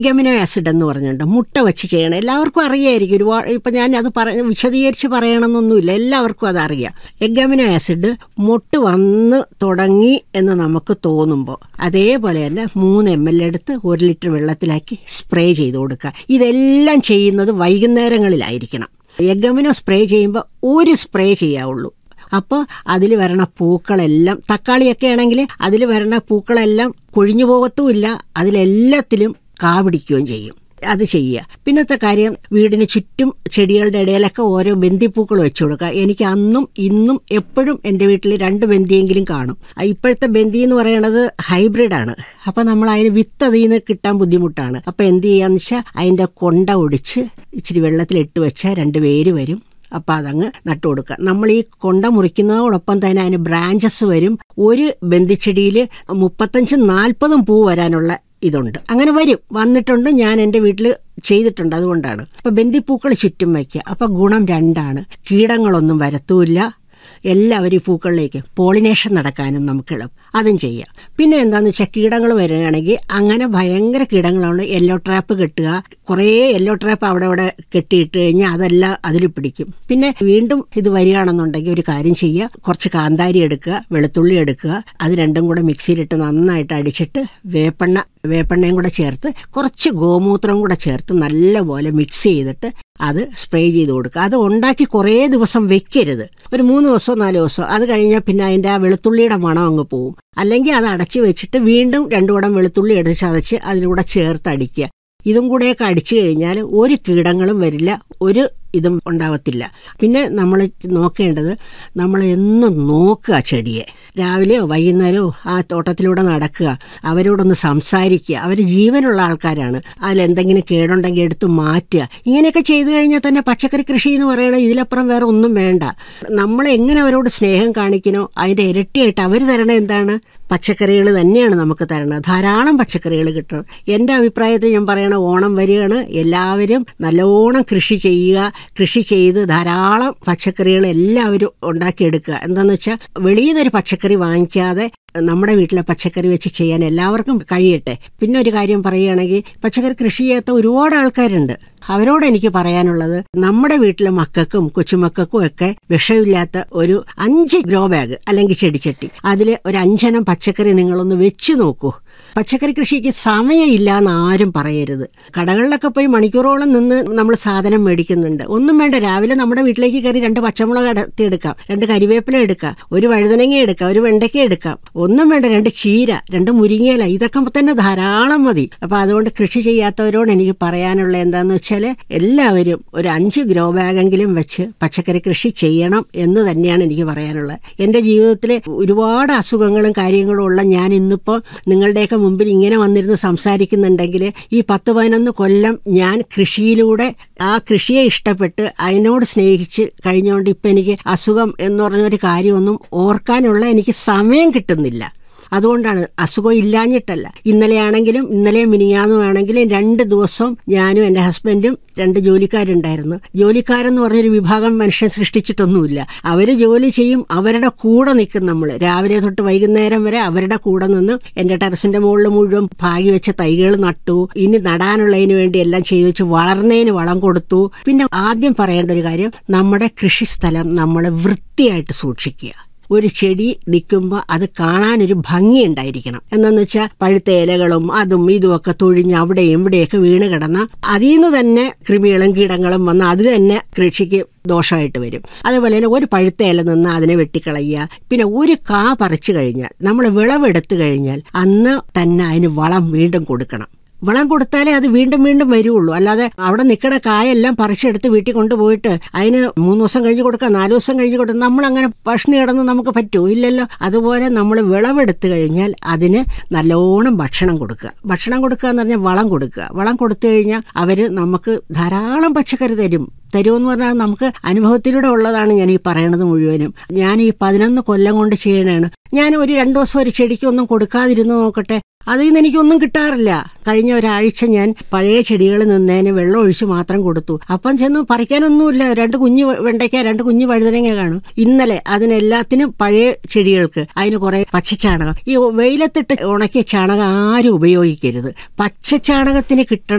ഗമിനോ acid എന്ന് പറഞ്ഞുണ്ട് മുട്ട വെച്ച് ചെയ്യണം എല്ലാവർക്കും അറിയായിരിക്കും ഒരുപാട് ഇപ്പം ഞാൻ അത് പറ വിശദീകരിച്ച് പറയണമെന്നൊന്നുമില്ല എല്ലാവർക്കും അതറിയാം എഗമിനോ ആസിഡ് മുട്ട് വന്ന് തുടങ്ങി എന്ന് നമുക്ക് തോന്നുമ്പോൾ അതേപോലെ തന്നെ മൂന്ന് എം എൽ എടുത്ത് ഒരു ലിറ്റർ വെള്ളത്തിലാക്കി സ്പ്രേ ചെയ്ത് കൊടുക്കുക ഇതെല്ലാം ചെയ്യുന്നത് വൈകുന്നേരങ്ങളിലായിരിക്കണം എഗമിനോ സ്പ്രേ ചെയ്യുമ്പോൾ ഒരു സ്പ്രേ ചെയ്യാവുള്ളൂ അപ്പോൾ അതിൽ വരണ പൂക്കളെല്ലാം തക്കാളിയൊക്കെ ആണെങ്കിൽ അതിൽ വരണ പൂക്കളെല്ലാം കൊഴിഞ്ഞു പോകത്തുമില്ല അതിലെല്ലാത്തിലും കാ പിടിക്കുകയും ചെയ്യും അത് ചെയ്യുക പിന്നത്തെ കാര്യം വീടിന് ചുറ്റും ചെടികളുടെ ഇടയിലൊക്കെ ഓരോ ബന്ദിപ്പൂക്കൾ വെച്ചു കൊടുക്കുക എനിക്ക് അന്നും ഇന്നും എപ്പോഴും എൻ്റെ വീട്ടിൽ രണ്ട് ബന്ദിയെങ്കിലും കാണും ആ ഇപ്പോഴത്തെ ബന്ദി എന്ന് പറയുന്നത് ഹൈബ്രിഡാണ് അപ്പം നമ്മൾ അതിന് വിത്ത് അതിൽ നിന്ന് കിട്ടാൻ ബുദ്ധിമുട്ടാണ് അപ്പം എന്ത് ചെയ്യാന്ന് വെച്ചാൽ അതിൻ്റെ കൊണ്ട ഒടിച്ച് ഇച്ചിരി വെള്ളത്തിലിട്ട് വെച്ചാൽ രണ്ട് വേര് വരും അപ്പം അതങ്ങ് നട്ടു കൊടുക്കുക നമ്മൾ ഈ കൊണ്ട മുറിക്കുന്നതോടൊപ്പം തന്നെ അതിന് ബ്രാഞ്ചസ് വരും ഒരു ബന്ദിച്ചെടിയിൽ മുപ്പത്തഞ്ചും നാൽപ്പതും പൂ വരാനുള്ള ഇതുണ്ട് അങ്ങനെ വരും വന്നിട്ടുണ്ട് ഞാൻ എൻ്റെ വീട്ടിൽ ചെയ്തിട്ടുണ്ട് അതുകൊണ്ടാണ് അപ്പം ബന്ദിപ്പൂക്കൾ ചുറ്റും വയ്ക്കുക അപ്പം ഗുണം രണ്ടാണ് കീടങ്ങളൊന്നും വരത്തുമില്ല എല്ലാവരും ഈ പൂക്കളിലേക്ക് പോളിനേഷൻ നടക്കാനും നമുക്ക് എളുപ്പം അതും ചെയ്യാം പിന്നെ എന്താണെന്ന് വെച്ചാൽ കീടങ്ങൾ വരികയാണെങ്കിൽ അങ്ങനെ ഭയങ്കര കീടങ്ങളാണ് യെല്ലോ ട്രാപ്പ് കെട്ടുക കുറേ യെല്ലോ ട്രാപ്പ് അവിടെ അവിടെ കെട്ടിയിട്ട് കഴിഞ്ഞാൽ അതെല്ലാം അതിൽ പിടിക്കും പിന്നെ വീണ്ടും ഇത് വരികയാണെന്നുണ്ടെങ്കിൽ ഒരു കാര്യം ചെയ്യുക കുറച്ച് കാന്താരി എടുക്കുക വെളുത്തുള്ളി എടുക്കുക അത് രണ്ടും കൂടെ മിക്സിയിലിട്ട് നന്നായിട്ട് അടിച്ചിട്ട് വേപ്പെണ്ണ വേപ്പെണ്ണയും കൂടെ ചേർത്ത് കുറച്ച് ഗോമൂത്രം കൂടെ ചേർത്ത് നല്ലപോലെ മിക്സ് ചെയ്തിട്ട് അത് സ്പ്രേ ചെയ്ത് കൊടുക്കുക അത് ഉണ്ടാക്കി കുറേ ദിവസം വെക്കരുത് ഒരു മൂന്ന് ദിവസമോ നാല് ദിവസമോ അത് കഴിഞ്ഞാൽ പിന്നെ അതിൻ്റെ ആ വെളുത്തുള്ളിയുടെ മണം അങ്ങ് പോവും അല്ലെങ്കിൽ അത് അടച്ച് വെച്ചിട്ട് വീണ്ടും രണ്ടു കുടം വെളുത്തുള്ളി എടുത്ത് ചതച്ച് അതിലൂടെ ചേർത്ത് അടിക്കുക ഇതും കൂടെയൊക്കെ അടിച്ചു കഴിഞ്ഞാൽ ഒരു കീടങ്ങളും വരില്ല ഒരു ഇതും ഉണ്ടാവത്തില്ല പിന്നെ നമ്മൾ നോക്കേണ്ടത് നമ്മൾ എന്നും നോക്കുക ചെടിയെ രാവിലെയോ വൈകുന്നേരമോ ആ തോട്ടത്തിലൂടെ നടക്കുക അവരോടൊന്ന് സംസാരിക്കുക അവർ ജീവനുള്ള ആൾക്കാരാണ് അതിലെന്തെങ്കിലും കേടുണ്ടെങ്കിൽ എടുത്ത് മാറ്റുക ഇങ്ങനെയൊക്കെ ചെയ്തു കഴിഞ്ഞാൽ തന്നെ പച്ചക്കറി കൃഷി എന്ന് പറയുന്നത് ഇതിലപ്പുറം വേറെ ഒന്നും വേണ്ട നമ്മൾ എങ്ങനെ അവരോട് സ്നേഹം കാണിക്കണോ അതിൻ്റെ ഇരട്ടിയായിട്ട് അവർ തരണത് എന്താണ് പച്ചക്കറികൾ തന്നെയാണ് നമുക്ക് തരണത് ധാരാളം പച്ചക്കറികൾ കിട്ടണം എൻ്റെ അഭിപ്രായത്തിൽ ഞാൻ പറയണ ഓണം വരികയാണ് എല്ലാവരും നല്ലോണം കൃഷി ചെയ്യുക കൃഷി ചെയ്ത് ധാരാളം പച്ചക്കറികൾ എല്ലാവരും ഉണ്ടാക്കിയെടുക്കുക എന്താണെന്ന് വെച്ചാൽ വെളിയിൽ നിന്നൊരു പച്ചക്കറി വാങ്ങിക്കാതെ നമ്മുടെ വീട്ടിലെ പച്ചക്കറി വെച്ച് ചെയ്യാൻ എല്ലാവർക്കും കഴിയട്ടെ പിന്നെ ഒരു കാര്യം പറയുകയാണെങ്കിൽ പച്ചക്കറി കൃഷി ചെയ്യാത്ത ഒരുപാട് ആൾക്കാരുണ്ട് അവരോട് എനിക്ക് പറയാനുള്ളത് നമ്മുടെ വീട്ടിലെ മക്കൾക്കും കൊച്ചുമക്കൾക്കും ഒക്കെ വിഷമില്ലാത്ത ഒരു അഞ്ച് ഗ്രോ ബാഗ് അല്ലെങ്കിൽ ചെടിച്ചട്ടി അതിൽ ഒരു അഞ്ചെണ്ണം പച്ചക്കറി നിങ്ങളൊന്ന് വെച്ച് നോക്കൂ പച്ചക്കറി കൃഷിക്ക് സമയമില്ല എന്ന് ആരും പറയരുത് കടകളിലൊക്കെ പോയി മണിക്കൂറോളം നിന്ന് നമ്മൾ സാധനം മേടിക്കുന്നുണ്ട് ഒന്നും വേണ്ട രാവിലെ നമ്മുടെ വീട്ടിലേക്ക് കയറി രണ്ട് പച്ചമുളക് അടത്തി എടുക്കാം രണ്ട് കരിവേപ്പില എടുക്കാം ഒരു വഴുതനങ്ങ എടുക്കാം ഒരു വെണ്ടയ്ക്ക എടുക്കാം ഒന്നും വേണ്ട രണ്ട് ചീര രണ്ട് മുരിങ്ങയില ഇതൊക്കെ തന്നെ ധാരാളം മതി അപ്പൊ അതുകൊണ്ട് കൃഷി ചെയ്യാത്തവരോട് എനിക്ക് പറയാനുള്ള എന്താന്ന് വെച്ചാൽ എല്ലാവരും ഒരു അഞ്ച് ഗ്രോ ബാഗെങ്കിലും വെച്ച് പച്ചക്കറി കൃഷി ചെയ്യണം എന്ന് തന്നെയാണ് എനിക്ക് പറയാനുള്ളത് എൻ്റെ ജീവിതത്തിൽ ഒരുപാട് അസുഖങ്ങളും കാര്യങ്ങളും ഉള്ള ഞാൻ ഇന്നിപ്പോൾ നിങ്ങളുടെയൊക്കെ മുമ്പിൽ ഇങ്ങനെ വന്നിരുന്ന് സംസാരിക്കുന്നുണ്ടെങ്കിൽ ഈ പത്ത് പതിനൊന്ന് കൊല്ലം ഞാൻ കൃഷിയിലൂടെ ആ കൃഷിയെ ഇഷ്ടപ്പെട്ട് അതിനോട് സ്നേഹിച്ച് കഴിഞ്ഞുകൊണ്ട് ഇപ്പം എനിക്ക് അസുഖം എന്ന് പറഞ്ഞൊരു കാര്യമൊന്നും ഓർക്കാനുള്ള എനിക്ക് സമയം കിട്ടുന്നില്ല അതുകൊണ്ടാണ് അസുഖം ഇല്ലാഞ്ഞിട്ടല്ല ഇന്നലെയാണെങ്കിലും ഇന്നലെ മിനിങ്ങാന്നുമാണെങ്കിലും രണ്ട് ദിവസം ഞാനും എൻ്റെ ഹസ്ബൻഡും രണ്ട് ജോലിക്കാരുണ്ടായിരുന്നു ജോലിക്കാരെന്ന് പറഞ്ഞൊരു വിഭാഗം മനുഷ്യൻ സൃഷ്ടിച്ചിട്ടൊന്നുമില്ല അവർ ജോലി ചെയ്യും അവരുടെ കൂടെ നിൽക്കും നമ്മൾ രാവിലെ തൊട്ട് വൈകുന്നേരം വരെ അവരുടെ കൂടെ നിന്ന് എൻ്റെ ടെറസിൻ്റെ മുകളിൽ മുഴുവൻ ഭാഗി വെച്ച തൈകൾ നട്ടു ഇനി നടാനുള്ളതിന് വേണ്ടി എല്ലാം ചെയ്തു വെച്ച് വളർന്നതിന് വളം കൊടുത്തു പിന്നെ ആദ്യം പറയേണ്ട ഒരു കാര്യം നമ്മുടെ കൃഷിസ്ഥലം നമ്മൾ വൃത്തിയായിട്ട് സൂക്ഷിക്കുക ഒരു ചെടി നിൽക്കുമ്പോൾ അത് കാണാനൊരു ഭംഗി ഉണ്ടായിരിക്കണം എന്നു വെച്ചാൽ പഴുത്ത ഇലകളും അതും ഇതുമൊക്കെ തൊഴിഞ്ഞ് അവിടെയും ഇവിടെയൊക്കെ വീണ് കിടന്ന അതിൽ നിന്ന് തന്നെ കൃമികളും കീടങ്ങളും വന്ന് അത് തന്നെ കൃഷിക്ക് ദോഷമായിട്ട് വരും അതേപോലെ തന്നെ ഒരു പഴുത്ത ഇല നിന്ന് അതിനെ വെട്ടിക്കളയുക പിന്നെ ഒരു കാ പറിച്ചു കഴിഞ്ഞാൽ നമ്മൾ വിളവെടുത്തു കഴിഞ്ഞാൽ അന്ന് തന്നെ അതിന് വളം വീണ്ടും കൊടുക്കണം വളം കൊടുത്താലേ അത് വീണ്ടും വീണ്ടും വരുള്ളൂ അല്ലാതെ അവിടെ നിൽക്കുന്ന കായെല്ലാം പറിച്ചെടുത്ത് വീട്ടിൽ കൊണ്ടുപോയിട്ട് അതിന് മൂന്ന് ദിവസം കഴിഞ്ഞ് കൊടുക്കുക നാല് ദിവസം കഴിഞ്ഞ് കൊടുക്കുക നമ്മൾ അങ്ങനെ ഭക്ഷണം കിടന്ന് നമുക്ക് പറ്റുമോ ഇല്ലല്ലോ അതുപോലെ നമ്മൾ വിളവെടുത്ത് കഴിഞ്ഞാൽ അതിന് നല്ലോണം ഭക്ഷണം കൊടുക്കുക ഭക്ഷണം കൊടുക്കുക എന്ന് പറഞ്ഞാൽ വളം കൊടുക്കുക വളം കൊടുത്തു കഴിഞ്ഞാൽ അവർ നമുക്ക് ധാരാളം പച്ചക്കറി തരും തരുമെന്ന് പറഞ്ഞാൽ നമുക്ക് അനുഭവത്തിലൂടെ ഉള്ളതാണ് ഞാൻ ഈ പറയണത് മുഴുവനും ഞാൻ ഈ പതിനൊന്ന് കൊല്ലം കൊണ്ട് ചെയ്യണതാണ് ഞാൻ ഒരു രണ്ടു ദിവസം ഒരു ചെടിക്കൊന്നും കൊടുക്കാതിരുന്ന് നോക്കട്ടെ അതിൽ നിന്ന് എനിക്കൊന്നും കിട്ടാറില്ല കഴിഞ്ഞ ഒരാഴ്ച ഞാൻ പഴയ ചെടികളിൽ നിന്നതിന് വെള്ളം ഒഴിച്ച് മാത്രം കൊടുത്തു അപ്പം ചെന്ന് പറിക്കാനൊന്നുമില്ല രണ്ട് കുഞ്ഞു വെണ്ടയ്ക്ക രണ്ട് കുഞ്ഞു വഴുതനങ്ങ കാണും ഇന്നലെ അതിനെല്ലാത്തിനും പഴയ ചെടികൾക്ക് അതിന് കുറെ പച്ചച്ചാണകം ഈ വെയിലത്തിട്ട് ഉണക്കിയ ചാണകം ആരും ഉപയോഗിക്കരുത് പച്ചച്ചാണകത്തിന് കിട്ടണ